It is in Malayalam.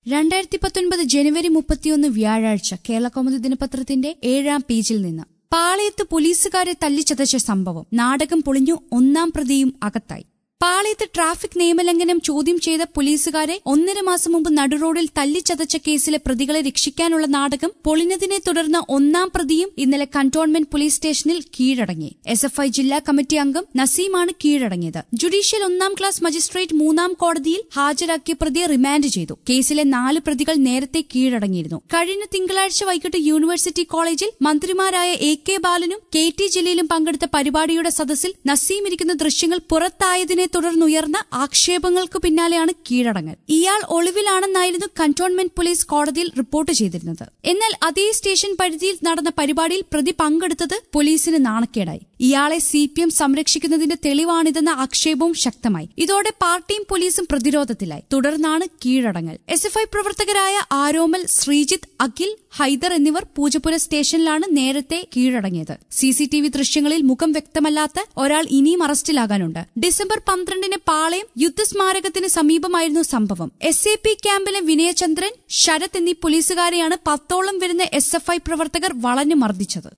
രണ്ടായിരത്തി പത്തൊൻപത് ജനുവരി മുപ്പത്തിയൊന്ന് വ്യാഴാഴ്ച കേരളകൗമുദി ദിനപത്രത്തിന്റെ ഏഴാം പേജിൽ നിന്ന് പാളയത്ത് പോലീസുകാരെ തല്ലിച്ചതച്ച സംഭവം നാടകം പൊളിഞ്ഞു ഒന്നാം പ്രതിയും അകത്തായി പാളയത്ത് ട്രാഫിക് നിയമലംഘനം ചോദ്യം ചെയ്ത പോലീസുകാരെ ഒന്നര മാസം മുമ്പ് നടുറോഡിൽ തല്ലിച്ചതച്ച കേസിലെ പ്രതികളെ രക്ഷിക്കാനുള്ള നാടകം പൊളിഞ്ഞതിനെ തുടർന്ന് ഒന്നാം പ്രതിയും ഇന്നലെ കന്റോൺമെന്റ് പോലീസ് സ്റ്റേഷനിൽ കീഴടങ്ങി എസ് എഫ് ഐ ജില്ലാ കമ്മിറ്റി അംഗം നസീമാണ് കീഴടങ്ങിയത് ജുഡീഷ്യൽ ഒന്നാം ക്ലാസ് മജിസ്ട്രേറ്റ് മൂന്നാം കോടതിയിൽ ഹാജരാക്കിയ പ്രതിയെ റിമാൻഡ് ചെയ്തു കേസിലെ നാല് പ്രതികൾ നേരത്തെ കീഴടങ്ങിയിരുന്നു കഴിഞ്ഞ തിങ്കളാഴ്ച വൈകിട്ട് യൂണിവേഴ്സിറ്റി കോളേജിൽ മന്ത്രിമാരായ എ കെ ബാലനും കെ ടി ജലീലും പങ്കെടുത്ത പരിപാടിയുടെ സദസ്സിൽ നസീം ഇരിക്കുന്ന ദൃശ്യങ്ങൾ പുറത്തായതിനെ തുടർന്നുയർന്ന ആക്ഷേപങ്ങൾക്ക് പിന്നാലെയാണ് കീഴടങ്ങൽ ഇയാൾ ഒളിവിലാണെന്നായിരുന്നു കന്റോൺമെന്റ് പോലീസ് കോടതിയിൽ റിപ്പോർട്ട് ചെയ്തിരുന്നത് എന്നാൽ അതേ സ്റ്റേഷൻ പരിധിയിൽ നടന്ന പരിപാടിയിൽ പ്രതി പങ്കെടുത്തത് പോലീസിന് നാണക്കേടായി ഇയാളെ സി പി എം സംരക്ഷിക്കുന്നതിന്റെ തെളിവാണിതെന്ന ആക്ഷേപവും ശക്തമായി ഇതോടെ പാർട്ടിയും പോലീസും പ്രതിരോധത്തിലായി തുടർന്നാണ് കീഴടങ്ങൽ എസ് എഫ് ഐ പ്രവർത്തകരായ ആരോമൽ ശ്രീജിത്ത് അഖിൽ ഹൈദർ എന്നിവർ പൂജപ്പുര സ്റ്റേഷനിലാണ് നേരത്തെ കീഴടങ്ങിയത് സിസിടിവി ദൃശ്യങ്ങളിൽ മുഖം വ്യക്തമല്ലാത്ത ഒരാൾ ഇനിയും അറസ്റ്റിലാകാനുണ്ട് ഡിസംബർ പന്ത്രണ്ടിന് പാളയം യുദ്ധസ്മാരകത്തിന് സമീപമായിരുന്നു സംഭവം എസ് എ പി ക്യാമ്പിലെ വിനയചന്ദ്രൻ ശരത് എന്നീ പോലീസുകാരെയാണ് പത്തോളം വരുന്ന എസ് എഫ് ഐ പ്രവർത്തകർ വളഞ്ഞു മർദ്ദിച്ചത്